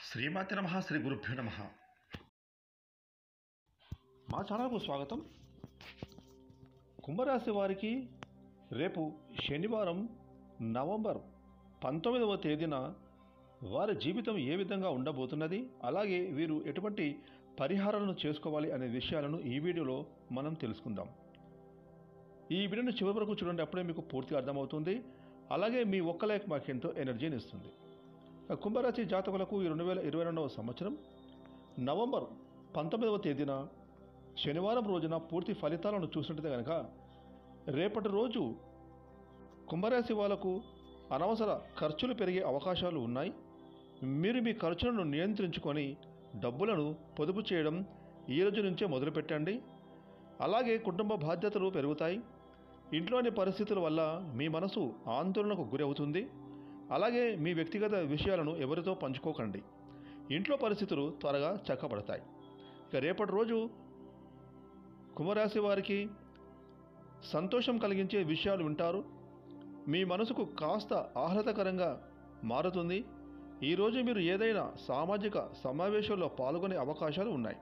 శ్రీమాతి నమ శ్రీ గురుభ్యో నమ మా ఛానల్కు స్వాగతం కుంభరాశి వారికి రేపు శనివారం నవంబర్ పంతొమ్మిదవ తేదీన వారి జీవితం ఏ విధంగా ఉండబోతున్నది అలాగే వీరు ఎటువంటి పరిహారాలను చేసుకోవాలి అనే విషయాలను ఈ వీడియోలో మనం తెలుసుకుందాం ఈ వీడియోని చివరి వరకు చూడండి అప్పుడే మీకు పూర్తిగా అర్థమవుతుంది అలాగే మీ ఒక్క లైక్ మాకు ఎంతో ఎనర్జీని ఇస్తుంది కుంభరాశి జాతకులకు ఈ రెండు వేల ఇరవై రెండవ సంవత్సరం నవంబర్ పంతొమ్మిదవ తేదీన శనివారం రోజున పూర్తి ఫలితాలను చూసినట్టు కనుక రేపటి రోజు కుంభరాశి వాళ్ళకు అనవసర ఖర్చులు పెరిగే అవకాశాలు ఉన్నాయి మీరు మీ ఖర్చులను నియంత్రించుకొని డబ్బులను పొదుపు చేయడం ఈ రోజు నుంచే మొదలుపెట్టండి అలాగే కుటుంబ బాధ్యతలు పెరుగుతాయి ఇంట్లోని పరిస్థితుల వల్ల మీ మనసు ఆందోళనకు గురి అవుతుంది అలాగే మీ వ్యక్తిగత విషయాలను ఎవరితో పంచుకోకండి ఇంట్లో పరిస్థితులు త్వరగా చక్కబడతాయి ఇక రేపటి రోజు కుంభరాశి వారికి సంతోషం కలిగించే విషయాలు వింటారు మీ మనసుకు కాస్త ఆహ్లాదకరంగా మారుతుంది ఈరోజు మీరు ఏదైనా సామాజిక సమావేశంలో పాల్గొనే అవకాశాలు ఉన్నాయి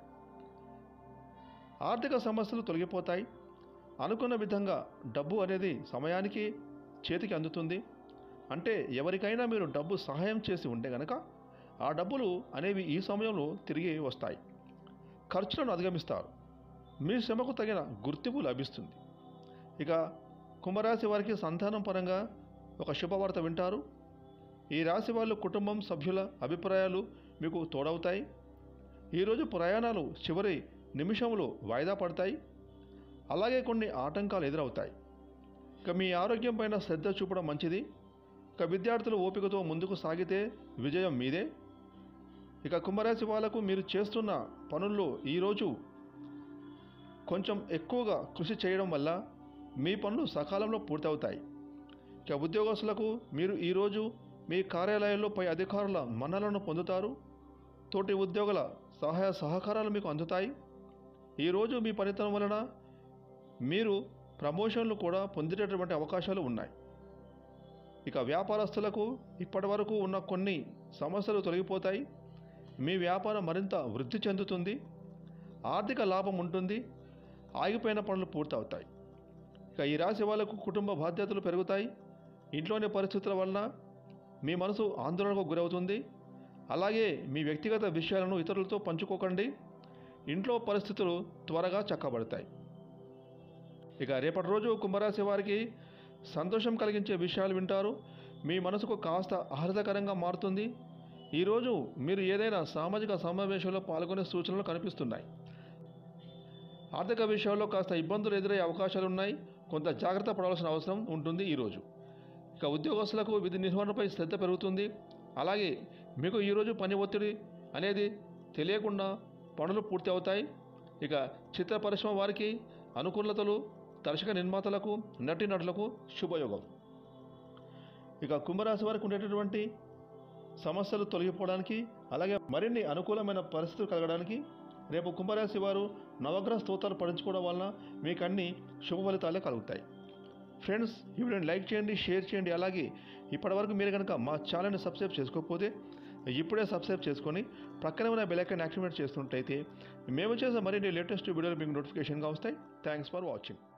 ఆర్థిక సమస్యలు తొలగిపోతాయి అనుకున్న విధంగా డబ్బు అనేది సమయానికి చేతికి అందుతుంది అంటే ఎవరికైనా మీరు డబ్బు సహాయం చేసి ఉంటే గనక ఆ డబ్బులు అనేవి ఈ సమయంలో తిరిగి వస్తాయి ఖర్చులను అధిగమిస్తారు మీ శ్రమకు తగిన గుర్తింపు లభిస్తుంది ఇక కుంభరాశి వారికి సంతానం పరంగా ఒక శుభవార్త వింటారు ఈ రాశి వాళ్ళు కుటుంబం సభ్యుల అభిప్రాయాలు మీకు తోడవుతాయి ఈరోజు ప్రయాణాలు చివరి నిమిషంలో వాయిదా పడతాయి అలాగే కొన్ని ఆటంకాలు ఎదురవుతాయి ఇక మీ ఆరోగ్యం పైన శ్రద్ధ చూపడం మంచిది ఇక విద్యార్థులు ఓపికతో ముందుకు సాగితే విజయం మీదే ఇక కుంభరాశి వాళ్లకు మీరు చేస్తున్న పనుల్లో ఈరోజు కొంచెం ఎక్కువగా కృషి చేయడం వల్ల మీ పనులు సకాలంలో పూర్తవుతాయి ఇక ఉద్యోగస్తులకు మీరు ఈరోజు మీ కార్యాలయాల్లో పై అధికారుల మన్నలను పొందుతారు తోటి ఉద్యోగుల సహాయ సహకారాలు మీకు అందుతాయి ఈరోజు మీ పనితనం వలన మీరు ప్రమోషన్లు కూడా పొందేటటువంటి అవకాశాలు ఉన్నాయి ఇక వ్యాపారస్తులకు ఇప్పటివరకు ఉన్న కొన్ని సమస్యలు తొలగిపోతాయి మీ వ్యాపారం మరింత వృద్ధి చెందుతుంది ఆర్థిక లాభం ఉంటుంది ఆగిపోయిన పనులు పూర్తవుతాయి ఇక ఈ రాశి వాళ్ళకు కుటుంబ బాధ్యతలు పెరుగుతాయి ఇంట్లోని పరిస్థితుల వలన మీ మనసు ఆందోళనకు గురవుతుంది అలాగే మీ వ్యక్తిగత విషయాలను ఇతరులతో పంచుకోకండి ఇంట్లో పరిస్థితులు త్వరగా చక్కబడతాయి ఇక రేపటి రోజు కుంభరాశి వారికి సంతోషం కలిగించే విషయాలు వింటారు మీ మనసుకు కాస్త ఆహ్లాదకరంగా మారుతుంది ఈరోజు మీరు ఏదైనా సామాజిక సమావేశంలో పాల్గొనే సూచనలు కనిపిస్తున్నాయి ఆర్థిక విషయాల్లో కాస్త ఇబ్బందులు ఎదురయ్యే అవకాశాలు ఉన్నాయి కొంత జాగ్రత్త పడవలసిన అవసరం ఉంటుంది ఈరోజు ఇక ఉద్యోగస్తులకు విధి నిర్వహణపై శ్రద్ధ పెరుగుతుంది అలాగే మీకు ఈరోజు పని ఒత్తిడి అనేది తెలియకుండా పనులు పూర్తి అవుతాయి ఇక చిత్ర పరిశ్రమ వారికి అనుకూలతలు దర్శక నిర్మాతలకు నటీనటులకు శుభయోగం ఇక కుంభరాశి వారికి ఉండేటటువంటి సమస్యలు తొలగిపోవడానికి అలాగే మరిన్ని అనుకూలమైన పరిస్థితులు కలగడానికి రేపు కుంభరాశి వారు నవగ్రహ స్తోత్రాలు పఠించుకోవడం వలన మీకు అన్ని శుభ ఫలితాలే కలుగుతాయి ఫ్రెండ్స్ ఈ వీడియోని లైక్ చేయండి షేర్ చేయండి అలాగే ఇప్పటివరకు మీరు కనుక మా ఛానల్ని సబ్స్క్రైబ్ చేసుకోకపోతే ఇప్పుడే సబ్స్క్రైబ్ చేసుకొని పక్కనే ఉన్న బెలైకన్ యాక్టివేట్ చేస్తున్నట్టయితే మేము చేసే మరిన్ని లేటెస్ట్ వీడియోలు మీకు నోటిఫికేషన్గా వస్తాయి థ్యాంక్స్ ఫర్ వాచింగ్